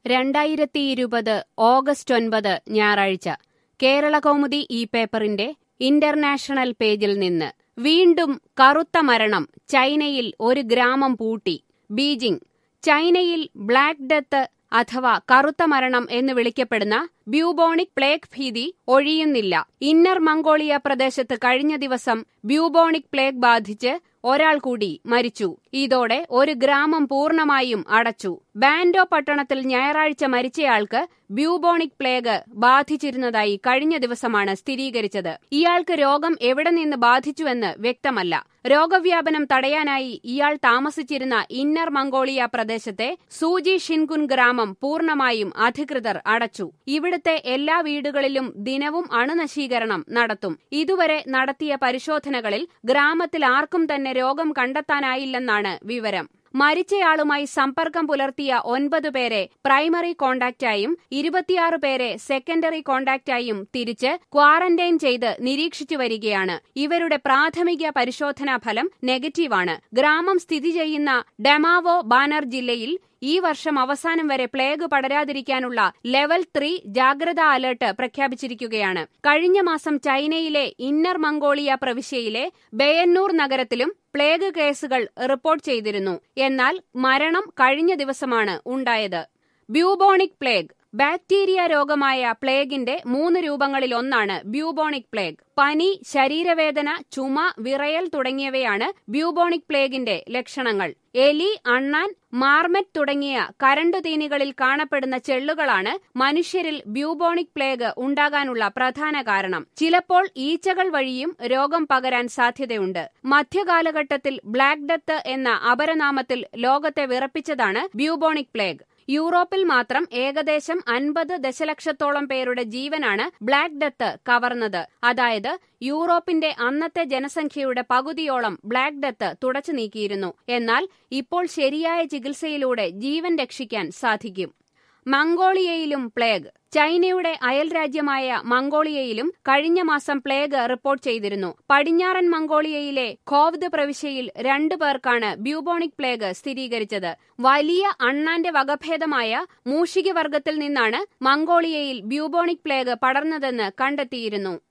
രണ്ടായിരത്തി ഇരുപത് ഓഗസ്റ്റ് ഒൻപത് ഞായറാഴ്ച കേരള കൗമുദി ഈ പേപ്പറിന്റെ ഇന്റർനാഷണൽ പേജിൽ നിന്ന് വീണ്ടും കറുത്ത മരണം ചൈനയിൽ ഒരു ഗ്രാമം പൂട്ടി ബീജിംഗ് ചൈനയിൽ ബ്ലാക്ക് ഡെത്ത് അഥവാ കറുത്ത മരണം എന്ന് വിളിക്കപ്പെടുന്ന ബ്യൂബോണിക് പ്ലേഗ് ഭീതി ഒഴിയുന്നില്ല ഇന്നർ മംഗോളിയ പ്രദേശത്ത് കഴിഞ്ഞ ദിവസം ബ്യൂബോണിക് പ്ലേഗ് ബാധിച്ച് ഒരാൾ കൂടി മരിച്ചു ഇതോടെ ഒരു ഗ്രാമം പൂർണ്ണമായും അടച്ചു ബാൻഡോ പട്ടണത്തിൽ ഞായറാഴ്ച മരിച്ചയാൾക്ക് ബ്യൂബോണിക് പ്ലേഗ് ബാധിച്ചിരുന്നതായി കഴിഞ്ഞ ദിവസമാണ് സ്ഥിരീകരിച്ചത് ഇയാൾക്ക് രോഗം എവിടെ നിന്ന് ബാധിച്ചുവെന്ന് വ്യക്തമല്ല രോഗവ്യാപനം തടയാനായി ഇയാൾ താമസിച്ചിരുന്ന ഇന്നർ മംഗോളിയ പ്രദേശത്തെ സൂജി ഷിൻകുൻ ഗ്രാമം പൂർണ്ണമായും അധികൃതർ അടച്ചു ഇവിടുത്തെ എല്ലാ വീടുകളിലും ദിനവും അണുനശീകരണം നടത്തും ഇതുവരെ നടത്തിയ പരിശോധനകളിൽ ഗ്രാമത്തിൽ ആർക്കും തന്നെ രോഗം കണ്ടെത്താനായില്ലെന്നാണ് വിവരം മരിച്ചയാളുമായി സമ്പർക്കം പുലർത്തിയ ഒൻപത് പേരെ പ്രൈമറി കോണ്ടാക്റ്റായും ഇരുപത്തിയാറ് പേരെ സെക്കൻഡറി കോണ്ടാക്റ്റായും തിരിച്ച് ക്വാറന്റൈൻ ചെയ്ത് നിരീക്ഷിച്ചു വരികയാണ് ഇവരുടെ പ്രാഥമിക പരിശോധനാ ഫലം നെഗറ്റീവാണ് ഗ്രാമം സ്ഥിതി ചെയ്യുന്ന ഡെമാവോ ബാനർ ജില്ലയിൽ ഈ വർഷം അവസാനം വരെ പ്ലേഗ് പടരാതിരിക്കാനുള്ള ലെവൽ ത്രീ ജാഗ്രതാ അലർട്ട് പ്രഖ്യാപിച്ചിരിക്കുകയാണ് കഴിഞ്ഞ മാസം ചൈനയിലെ ഇന്നർ മംഗോളിയ പ്രവിശ്യയിലെ ബെയന്നൂർ നഗരത്തിലും പ്ലേഗ് കേസുകൾ റിപ്പോർട്ട് ചെയ്തിരുന്നു എന്നാൽ മരണം കഴിഞ്ഞ ദിവസമാണ് ഉണ്ടായത് ബ്യൂബോണിക് പ്ലേഗ് ബാക്ടീരിയ രോഗമായ പ്ലേഗിന്റെ മൂന്ന് രൂപങ്ങളിലൊന്നാണ് ബ്യൂബോണിക് പ്ലേഗ് പനി ശരീരവേദന ചുമ വിറയൽ തുടങ്ങിയവയാണ് ബ്യൂബോണിക് പ്ലേഗിന്റെ ലക്ഷണങ്ങൾ എലി അണ്ണാൻ മാർമെറ്റ് തുടങ്ങിയ കരണ്ടുതീനികളിൽ കാണപ്പെടുന്ന ചെള്ളുകളാണ് മനുഷ്യരിൽ ബ്യൂബോണിക് പ്ലേഗ് ഉണ്ടാകാനുള്ള പ്രധാന കാരണം ചിലപ്പോൾ ഈച്ചകൾ വഴിയും രോഗം പകരാൻ സാധ്യതയുണ്ട് മധ്യകാലഘട്ടത്തിൽ ബ്ലാക്ക് ഡെത്ത് എന്ന അപരനാമത്തിൽ ലോകത്തെ വിറപ്പിച്ചതാണ് ബ്യൂബോണിക് പ്ലേഗ് യൂറോപ്പിൽ മാത്രം ഏകദേശം അൻപത് ദശലക്ഷത്തോളം പേരുടെ ജീവനാണ് ബ്ലാക്ക് ഡെത്ത് കവർന്നത് അതായത് യൂറോപ്പിന്റെ അന്നത്തെ ജനസംഖ്യയുടെ പകുതിയോളം ബ്ലാക്ക് ഡെത്ത് തുടച്ചു നീക്കിയിരുന്നു എന്നാൽ ഇപ്പോൾ ശരിയായ ചികിത്സയിലൂടെ ജീവൻ രക്ഷിക്കാൻ സാധിക്കും മംഗോളിയയിലും പ്ലേഗ് ചൈനയുടെ അയൽരാജ്യമായ മംഗോളിയയിലും കഴിഞ്ഞ മാസം പ്ലേഗ് റിപ്പോർട്ട് ചെയ്തിരുന്നു പടിഞ്ഞാറൻ മംഗോളിയയിലെ ഖോവ്ദ് പ്രവിശ്യയിൽ രണ്ടു പേർക്കാണ് ബ്യൂബോണിക് പ്ലേഗ് സ്ഥിരീകരിച്ചത് വലിയ അണ്ണാന്റെ വകഭേദമായ മൂഷിക വർഗത്തിൽ നിന്നാണ് മംഗോളിയയിൽ ബ്യൂബോണിക് പ്ലേഗ് പടർന്നതെന്ന് കണ്ടെത്തിയിരുന്നു